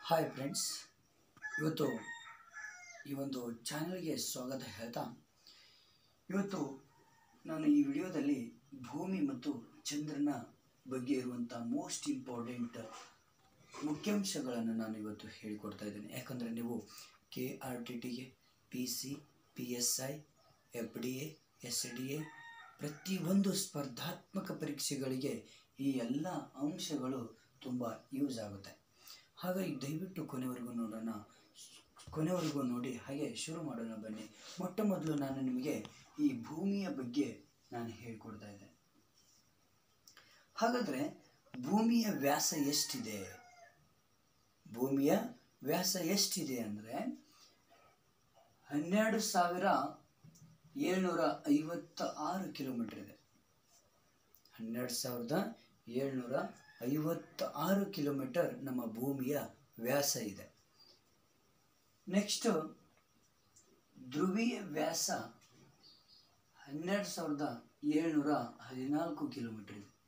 hi friends ಇವತ್ತು ಈ ಒಂದು ಚಾನಲ್ಗೆ ಸ್ವಾಗತ ಹೇಳ್ತಾ ಇವತ್ತು ನಾನು ಈ ವಿಡಿಯೋದಲ್ಲಿ ಭೂಮಿ ಮತ್ತು ಚಂದ್ರನ ಬಗ್ಗೆ ಇರುವಂಥ ಮೋಸ್ಟ್ ಇಂಪಾರ್ಟೆಂಟ್ ಮುಖ್ಯಾಂಶಗಳನ್ನು ನಾನು ಇವತ್ತು ಹೇಳಿಕೊಡ್ತಾ ಇದ್ದೇನೆ ಯಾಕಂದರೆ ನೀವು ಕೆ ಆರ್ ಟಿ ಟಿಗೆ P C P S I F D A S D A ಪ್ರತಿಯೊಂದು ಸ್ಪರ್ಧಾತ್ಮಕ ಪರೀಕ್ಷೆಗಳಿಗೆ ಈ ಎಲ್ಲ ಅಂಶಗಳು ತುಂಬ ಯೂಸ್ ಆಗುತ್ತೆ ಹಾಗಾಗಿ ದಯವಿಟ್ಟು ಕೊನೆವರೆಗೂ ನೋಡೋಣ ಕೊನೆವರೆಗೂ ನೋಡಿ ಹಾಗೆ ಶುರು ಮಾಡೋಣ ಬನ್ನಿ ಮೊಟ್ಟ ಮೊದಲು ನಾನು ನಿಮಗೆ ಈ ಭೂಮಿಯ ಬಗ್ಗೆ ನಾನು ಹೇಳ್ಕೊಡ್ತಾ ಇದ್ದೆ ಹಾಗಾದರೆ ಭೂಮಿಯ ವ್ಯಾಸ ಎಷ್ಟಿದೆ ಭೂಮಿಯ ವ್ಯಾಸ ಎಷ್ಟಿದೆ ಅಂದರೆ ಹನ್ನೆರಡು ಸಾವಿರ ಏಳ್ನೂರ ಐವತ್ತ ಆರು ಕಿಲೋಮೀಟರ್ ಇದೆ ಹನ್ನೆರಡು ಸಾವಿರದ ಏಳ್ನೂರ ಐವತ್ತ ಆರು ಕಿಲೋಮೀಟರ್ ನಮ್ಮ ಭೂಮಿಯ ವ್ಯಾಸ ಇದೆ ನೆಕ್ಸ್ಟ್ ಧ್ರುವೀಯ ವ್ಯಾಸ ಹನ್ನೆರಡು ಸಾವಿರದ ಏಳ್ನೂರ ಹದಿನಾಲ್ಕು ಕಿಲೋಮೀಟರ್ ಇದೆ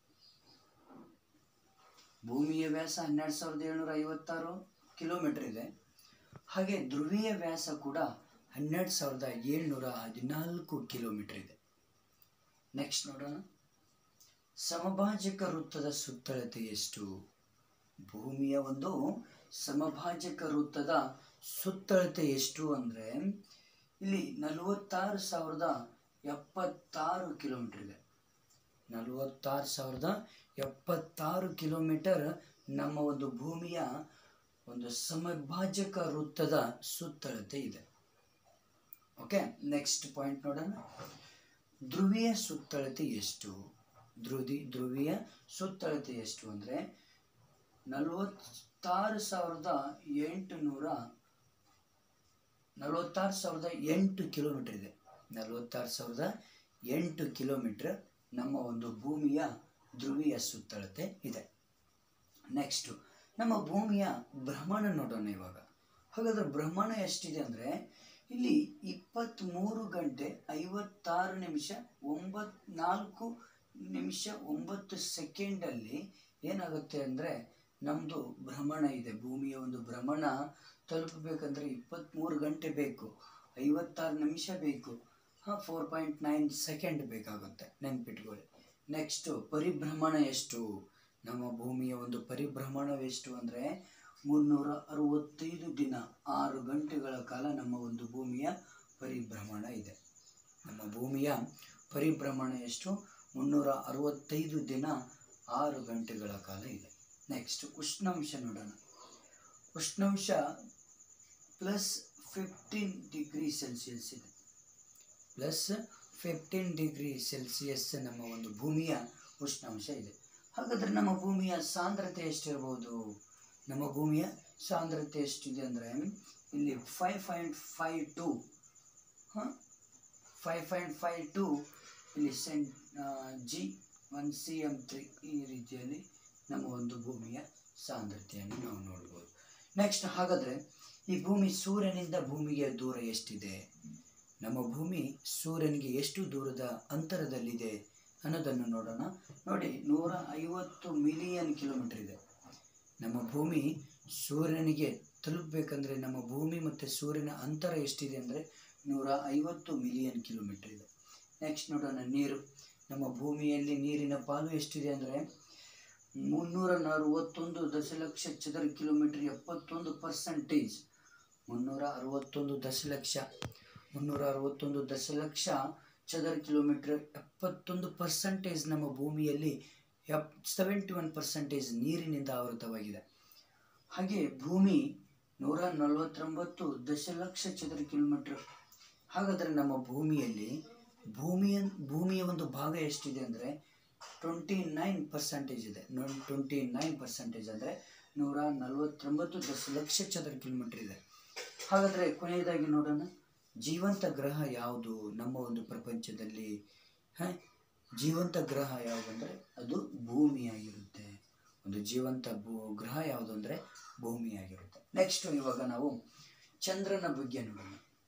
ಭೂಮಿಯ ವ್ಯಾಸ ಹನ್ನೆರಡು ಸಾವಿರದ ಏಳ್ನೂರ ಐವತ್ತಾರು ಕಿಲೋಮೀಟರ್ ಇದೆ ಹಾಗೆ ಧ್ರುವೀಯ ವ್ಯಾಸ ಕೂಡ ಹನ್ನೆರಡು ಸಾವಿರದ ಏಳ್ನೂರ ಹದಿನಾಲ್ಕು ಕಿಲೋಮೀಟರ್ ಇದೆ ನೆಕ್ಸ್ಟ್ ನೋಡೋಣ ಸಮಭಾಜಕ ವೃತ್ತದ ಸುತ್ತಳತೆ ಎಷ್ಟು ಭೂಮಿಯ ಒಂದು ಸಮಭಾಜಕ ವೃತ್ತದ ಸುತ್ತಳತೆ ಎಷ್ಟು ಅಂದರೆ ಇಲ್ಲಿ ನಲವತ್ತಾರು ಸಾವಿರದ ಎಪ್ಪತ್ತಾರು ಕಿಲೋಮೀಟರ್ ಇದೆ ನಲವತ್ತಾರು ಸಾವಿರದ ಎಪ್ಪತ್ತಾರು ಕಿಲೋಮೀಟರ್ ನಮ್ಮ ಒಂದು ಭೂಮಿಯ ಒಂದು ಸಮಭಾಜಕ ವೃತ್ತದ ಸುತ್ತಳತೆ ಇದೆ ಓಕೆ ನೆಕ್ಸ್ಟ್ ಪಾಯಿಂಟ್ ನೋಡೋಣ ಧ್ರುವೀಯ ಸುತ್ತಳತೆ ಎಷ್ಟು ಧ್ರುವಿ ಧ್ರುವೀಯ ಸುತ್ತಳತೆ ಎಷ್ಟು ಅಂದರೆ ನಲವತ್ತಾರು ಸಾವಿರದ ಎಂಟುನೂರ ನಲವತ್ತಾರು ಸಾವಿರದ ಎಂಟು ಕಿಲೋಮೀಟರ್ ಇದೆ ನಲವತ್ತಾರು ಸಾವಿರದ ಎಂಟು ಕಿಲೋಮೀಟರ್ ನಮ್ಮ ಒಂದು ಭೂಮಿಯ ಧ್ರುವೀಯ ಸುತ್ತಳತೆ ಇದೆ ನೆಕ್ಸ್ಟು ನಮ್ಮ ಭೂಮಿಯ ಭ್ರಮಣ ನೋಡೋಣ ಇವಾಗ ಹಾಗಾದ್ರೆ ಭ್ರಮಣ ಎಷ್ಟಿದೆ ಅಂದರೆ ಇಲ್ಲಿ ಇಪ್ಪತ್ತ್ಮೂರು ಗಂಟೆ ಐವತ್ತಾರು ನಿಮಿಷ ಒಂಬತ್ತು ನಾಲ್ಕು ನಿಮಿಷ ಒಂಬತ್ತು ಸೆಕೆಂಡಲ್ಲಿ ಏನಾಗುತ್ತೆ ಅಂದರೆ ನಮ್ಮದು ಭ್ರಮಣ ಇದೆ ಭೂಮಿಯ ಒಂದು ಭ್ರಮಣ ತಲುಪಬೇಕಂದ್ರೆ ಇಪ್ಪತ್ತ್ಮೂರು ಗಂಟೆ ಬೇಕು ಐವತ್ತಾರು ನಿಮಿಷ ಬೇಕು ಹಾಂ ಫೋರ್ ಪಾಯಿಂಟ್ ನೈನ್ ಸೆಕೆಂಡ್ ಬೇಕಾಗುತ್ತೆ ನೆನ್ಪಿಟ್ಕೊಳ್ಳಿ ನೆಕ್ಸ್ಟು ಪರಿಭ್ರಮಣ ಎಷ್ಟು ನಮ್ಮ ಭೂಮಿಯ ಒಂದು ಪರಿಭ್ರಮಣವೆಷ್ಟು ಅಂದರೆ ಮುನ್ನೂರ ಅರವತ್ತೈದು ದಿನ ಆರು ಗಂಟೆಗಳ ಕಾಲ ನಮ್ಮ ಒಂದು ಭೂಮಿಯ ಪರಿಭ್ರಮಣ ಇದೆ ನಮ್ಮ ಭೂಮಿಯ ಪರಿಭ್ರಮಣ ಎಷ್ಟು ಮುನ್ನೂರ ಅರವತ್ತೈದು ದಿನ ಆರು ಗಂಟೆಗಳ ಕಾಲ ಇದೆ ನೆಕ್ಸ್ಟ್ ಉಷ್ಣಾಂಶ ನೋಡೋಣ ಉಷ್ಣಾಂಶ ಪ್ಲಸ್ ಫಿಫ್ಟೀನ್ ಡಿಗ್ರಿ ಸೆಲ್ಸಿಯಸ್ ಇದೆ ಪ್ಲಸ್ ಫಿಫ್ಟೀನ್ ಡಿಗ್ರಿ ಸೆಲ್ಸಿಯಸ್ ನಮ್ಮ ಒಂದು ಭೂಮಿಯ ಉಷ್ಣಾಂಶ ಇದೆ ಹಾಗಾದರೆ ನಮ್ಮ ಭೂಮಿಯ ಸಾಂದ್ರತೆ ಎಷ್ಟಿರ್ಬೋದು ನಮ್ಮ ಭೂಮಿಯ ಸಾಂದ್ರತೆ ಎಷ್ಟಿದೆ ಅಂದರೆ ಇಲ್ಲಿ ಫೈವ್ ಪಾಯಿಂಟ್ ಫೈವ್ ಟು ಹಾಂ ಫೈವ್ ಪಾಯಿಂಟ್ ಫೈವ್ ಟು ಇಲ್ಲಿ cent G one C M three ಈ ರೀತಿಯಲ್ಲಿ ನಮ್ಮ ಒಂದು ಭೂಮಿಯ ಸಾಂದ್ರತೆಯನ್ನು ನಾವು ನೋಡ್ಬೋದು ನೆಕ್ಸ್ಟ್ ಹಾಗಾದರೆ ಈ ಭೂಮಿ ಸೂರ್ಯನಿಂದ ಭೂಮಿಗೆ ದೂರ ಎಷ್ಟಿದೆ ನಮ್ಮ ಭೂಮಿ ಸೂರ್ಯನಿಗೆ ಎಷ್ಟು ದೂರದ ಅಂತರದಲ್ಲಿದೆ ಅನ್ನೋದನ್ನು ನೋಡೋಣ ನೋಡಿ ನೂರ ಐವತ್ತು ಮಿಲಿಯನ್ ಕಿಲೋಮೀಟರ್ ಇದೆ ನಮ್ಮ ಭೂಮಿ ಸೂರ್ಯನಿಗೆ ತಲುಪಬೇಕಂದ್ರೆ ನಮ್ಮ ಭೂಮಿ ಮತ್ತು ಸೂರ್ಯನ ಅಂತರ ಎಷ್ಟಿದೆ ಅಂದರೆ ನೂರ ಐವತ್ತು ಮಿಲಿಯನ್ ಕಿಲೋಮೀಟರ್ ಇದೆ ನೆಕ್ಸ್ಟ್ ನೋಡೋಣ ನೀರು ನಮ್ಮ ಭೂಮಿಯಲ್ಲಿ ನೀರಿನ ಪಾಲು ಎಷ್ಟಿದೆ ಅಂದರೆ ಮುನ್ನೂರ ಅರವತ್ತೊಂದು ದಶಲಕ್ಷ ಚದರ ಕಿಲೋಮೀಟರ್ ಎಪ್ಪತ್ತೊಂದು ಪರ್ಸೆಂಟೇಜ್ ಮುನ್ನೂರ ಅರವತ್ತೊಂದು ದಶಲಕ್ಷ ಮುನ್ನೂರ ಅರವತ್ತೊಂದು ದಶಲಕ್ಷ ಚದರ ಕಿಲೋಮೀಟರ್ ಎಪ್ಪತ್ತೊಂದು ಪರ್ಸೆಂಟೇಜ್ ನಮ್ಮ ಭೂಮಿಯಲ್ಲಿ ಎಪ್ ಸೆವೆಂಟಿ ಒನ್ ಪರ್ಸೆಂಟೇಜ್ ನೀರಿನಿಂದ ಆವೃತವಾಗಿದೆ ಹಾಗೆ ಭೂಮಿ ನೂರ ನಲವತ್ತೊಂಬತ್ತು ದಶಲಕ್ಷ ಚದರ ಕಿಲೋಮೀಟರ್ ಹಾಗಾದರೆ ನಮ್ಮ ಭೂಮಿಯಲ್ಲಿ ಭೂಮಿಯ ಭೂಮಿಯ ಒಂದು ಭಾಗ ಎಷ್ಟಿದೆ ಅಂದರೆ ಟ್ವೆಂಟಿ ನೈನ್ ಪರ್ಸೆಂಟೇಜ್ ಇದೆ ಟ್ವೆಂಟಿ ನೈನ್ ಪರ್ಸೆಂಟೇಜ್ ಅಂದರೆ ನೂರ ನಲವತ್ತೊಂಬತ್ತು ದಶಲಕ್ಷ ಚದರ ಕಿಲೋಮೀಟರ್ ಇದೆ ಹಾಗಾದರೆ ಕೊನೆಯದಾಗಿ ನೋಡೋಣ ಜೀವಂತ ಗ್ರಹ ಯಾವುದು ನಮ್ಮ ಒಂದು ಪ್ರಪಂಚದಲ್ಲಿ ಹಾಂ ಜೀವಂತ ಗ್ರಹ ಯಾವುದು ಅಂದರೆ ಅದು ಭೂಮಿಯಾಗಿರುತ್ತೆ ಒಂದು ಜೀವಂತ ಭೂ ಗ್ರಹ ಯಾವುದು ಅಂದರೆ ಭೂಮಿಯಾಗಿರುತ್ತೆ ನೆಕ್ಸ್ಟ್ ಇವಾಗ ನಾವು ಚಂದ್ರನ ಬಗ್ಗೆ ನೋಡೋಣ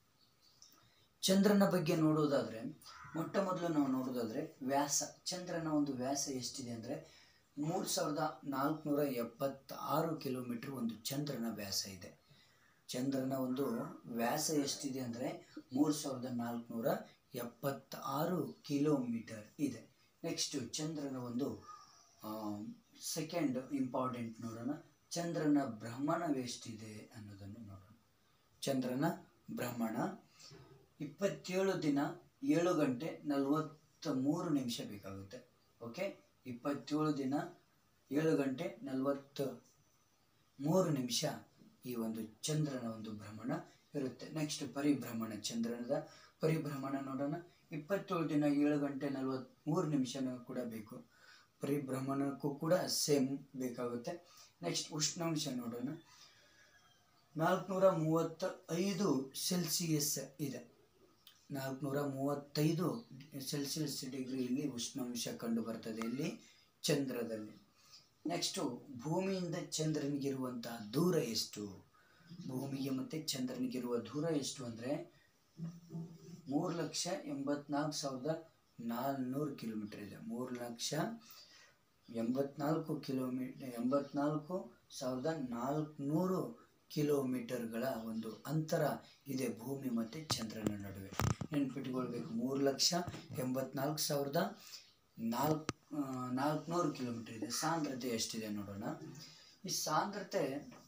ಚಂದ್ರನ ಬಗ್ಗೆ ನೋಡೋದಾದರೆ ಮೊಟ್ಟ ಮೊದಲು ನಾವು ನೋಡೋದಾದರೆ ವ್ಯಾಸ ಚಂದ್ರನ ಒಂದು ವ್ಯಾಸ ಎಷ್ಟಿದೆ ಅಂದರೆ ಮೂರು ಸಾವಿರದ ನಾಲ್ಕುನೂರ ಎಪ್ಪತ್ತಾರು ಕಿಲೋಮೀಟ್ರ್ ಒಂದು ಚಂದ್ರನ ವ್ಯಾಸ ಇದೆ ಚಂದ್ರನ ಒಂದು ವ್ಯಾಸ ಎಷ್ಟಿದೆ ಅಂದರೆ ಮೂರು ಸಾವಿರದ ನಾಲ್ಕುನೂರ ಎಪ್ಪತ್ತಾರು ಕಿಲೋಮೀಟರ್ ಇದೆ ನೆಕ್ಸ್ಟು ಚಂದ್ರನ ಒಂದು ಸೆಕೆಂಡ್ ಇಂಪಾರ್ಟೆಂಟ್ ನೋಡೋಣ ಚಂದ್ರನ ಭ್ರಮಣವೆಷ್ಟಿದೆ ಅನ್ನೋದನ್ನು ನೋಡೋಣ ಚಂದ್ರನ ಭ್ರಮಣ ಇಪ್ಪತ್ತೇಳು ದಿನ ಏಳು ಗಂಟೆ ನಲವತ್ತ ಮೂರು ನಿಮಿಷ ಬೇಕಾಗುತ್ತೆ ಓಕೆ ಇಪ್ಪತ್ತೇಳು ದಿನ ಏಳು ಗಂಟೆ ನಲವತ್ತ ಮೂರು ನಿಮಿಷ ಈ ಒಂದು ಚಂದ್ರನ ಒಂದು ಭ್ರಮಣ ಇರುತ್ತೆ ನೆಕ್ಸ್ಟ್ ಪರಿಭ್ರಮಣ ಚಂದ್ರನದ ಪರಿಭ್ರಮಣ ನೋಡೋಣ ಇಪ್ಪತ್ತೇಳು ದಿನ ಏಳು ಗಂಟೆ ನಲವತ್ತ್ಮೂರು ನಿಮಿಷನೂ ಕೂಡ ಬೇಕು ಪರಿಭ್ರಮಣಕ್ಕೂ ಕೂಡ ಸೇಮ್ ಬೇಕಾಗುತ್ತೆ ನೆಕ್ಸ್ಟ್ ಉಷ್ಣಾಂಶ ನೋಡೋಣ ನಾಲ್ಕುನೂರ ಮೂವತ್ತ ಐದು ಸೆಲ್ಸಿಯಸ್ ಇದೆ ನಾಲ್ಕುನೂರ ಮೂವತ್ತೈದು ಸೆಲ್ಸಿಯಸ್ ಡಿಗ್ರಿಯಲ್ಲಿ ಉಷ್ಣಾಂಶ ಕಂಡು ಬರ್ತದೆ ಇಲ್ಲಿ ಚಂದ್ರದಲ್ಲಿ ನೆಕ್ಸ್ಟು ಭೂಮಿಯಿಂದ ಚಂದ್ರನಿಗಿರುವಂತಹ ದೂರ ಎಷ್ಟು ಭೂಮಿಗೆ ಮತ್ತು ಚಂದ್ರನಿಗಿರುವ ದೂರ ಎಷ್ಟು ಅಂದರೆ ಮೂರು ಲಕ್ಷ ಎಂಬತ್ನಾಲ್ಕು ಸಾವಿರದ ನಾಲ್ನೂರು ಕಿಲೋಮೀಟರ್ ಇದೆ ಮೂರು ಲಕ್ಷ ಎಂಬತ್ನಾಲ್ಕು ಕಿಲೋಮೀಟರ್ ಎಂಬತ್ನಾಲ್ಕು ಸಾವಿರದ ನಾಲ್ಕುನೂರು ಕಿಲೋಮೀಟರ್ಗಳ ಒಂದು ಅಂತರ ಇದೆ ಭೂಮಿ ಮತ್ತು ಚಂದ್ರನ ನಡುವೆ ನೆನ್ಪಿಟ್ಕೊಳ್ಬೇಕು ಮೂರು ಲಕ್ಷ ಎಂಬತ್ನಾಲ್ಕು ಸಾವಿರದ ನಾಲ್ಕು ನಾಲ್ಕುನೂರು ಕಿಲೋಮೀಟರ್ ಇದೆ ಸಾಂದ್ರತೆ ಎಷ್ಟಿದೆ ನೋಡೋಣ ಈ ಸಾಂದ್ರತೆ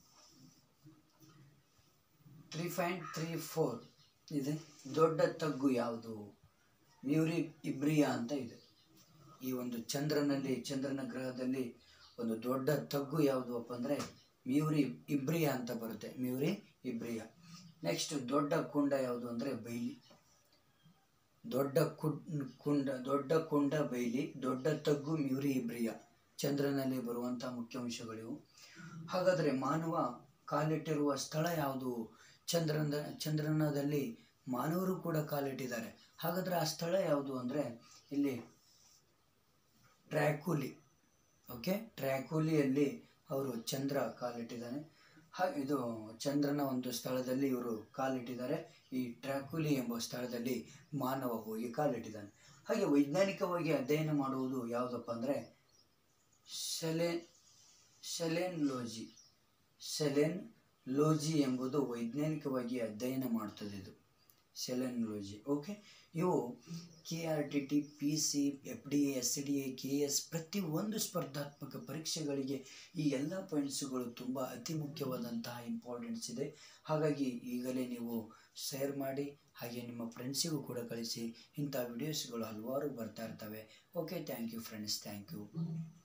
ತ್ರೀ ಪಾಯಿಂಟ್ ತ್ರೀ ಫೋರ್ ಇದೆ ದೊಡ್ಡ ತಗ್ಗು ಯಾವುದು ಮ್ಯೂರಿ ಇಬ್ರಿಯಾ ಅಂತ ಇದೆ ಈ ಒಂದು ಚಂದ್ರನಲ್ಲಿ ಚಂದ್ರನ ಗ್ರಹದಲ್ಲಿ ಒಂದು ದೊಡ್ಡ ತಗ್ಗು ಯಾವುದಪ್ಪ ಅಂದರೆ ಮ್ಯೂರಿ ಇಬ್ರಿಯಾ ಅಂತ ಬರುತ್ತೆ ಮ್ಯೂರಿ ಇಬ್ರಿಯಾ ನೆಕ್ಸ್ಟ್ ದೊಡ್ಡ ಕುಂಡ ಯಾವುದು ಅಂದರೆ ಬೈಲಿ ದೊಡ್ಡ ಕುಂಡ್ ಕುಂಡ ದೊಡ್ಡ ಕುಂಡ ಬೈಲಿ ದೊಡ್ಡ ತಗ್ಗು ಮ್ಯೂರಿ ಇಬ್ರಿಯಾ ಚಂದ್ರನಲ್ಲಿ ಬರುವಂಥ ಮುಖ್ಯಾಂಶಗಳಿವು ಹಾಗಾದರೆ ಮಾನವ ಕಾಲಿಟ್ಟಿರುವ ಸ್ಥಳ ಯಾವುದು ಚಂದ್ರನ ಚಂದ್ರನದಲ್ಲಿ ಮಾನವರು ಕೂಡ ಕಾಲಿಟ್ಟಿದ್ದಾರೆ ಹಾಗಾದರೆ ಆ ಸ್ಥಳ ಯಾವುದು ಅಂದರೆ ಇಲ್ಲಿ ಟ್ರ್ಯಾಕುಲಿ ಓಕೆ ಟ್ರ್ಯಾಕುಲಿಯಲ್ಲಿ ಅವರು ಚಂದ್ರ ಕಾಲಿಟ್ಟಿದ್ದಾನೆ ಹಾಗೆ ಇದು ಚಂದ್ರನ ಒಂದು ಸ್ಥಳದಲ್ಲಿ ಇವರು ಕಾಲಿಟ್ಟಿದ್ದಾರೆ ಈ ಟ್ರ್ಯಾಕುಲಿ ಎಂಬ ಸ್ಥಳದಲ್ಲಿ ಮಾನವ ಹೋಗಿ ಕಾಲಿಟ್ಟಿದ್ದಾನೆ ಹಾಗೆ ವೈಜ್ಞಾನಿಕವಾಗಿ ಅಧ್ಯಯನ ಮಾಡುವುದು ಯಾವುದಪ್ಪ ಅಂದರೆ ಸೆಲೆ ಸೆಲೆನ್ ಲೋಜಿ ಸೆಲೆನ್ ಲೋಜಿ ಎಂಬುದು ವೈಜ್ಞಾನಿಕವಾಗಿ ಅಧ್ಯಯನ ಮಾಡ್ತದೆ ಇದು ಸೆಲೆನ್ಲೋಜಿ ಓಕೆ ಇವು K R T T P C F D A S D A K S ಪ್ರತಿ ಒಂದು ಸ್ಪರ್ಧಾತ್ಮಕ ಪರೀಕ್ಷೆಗಳಿಗೆ ಈ ಎಲ್ಲ ಪಾಯಿಂಟ್ಸುಗಳು ತುಂಬ ಅತಿ ಮುಖ್ಯವಾದಂತಹ ಇಂಪಾರ್ಟೆನ್ಸ್ ಇದೆ ಹಾಗಾಗಿ ಈಗಲೇ ನೀವು ಶೇರ್ ಮಾಡಿ ಹಾಗೆ ನಿಮ್ಮ ಫ್ರೆಂಡ್ಸಿಗೂ ಕೂಡ ಕಳಿಸಿ ಇಂಥ ವಿಡಿಯೋಸ್ಗಳು ಹಲವಾರು ಬರ್ತಾ ಇರ್ತವೆ okay thank you friends thank you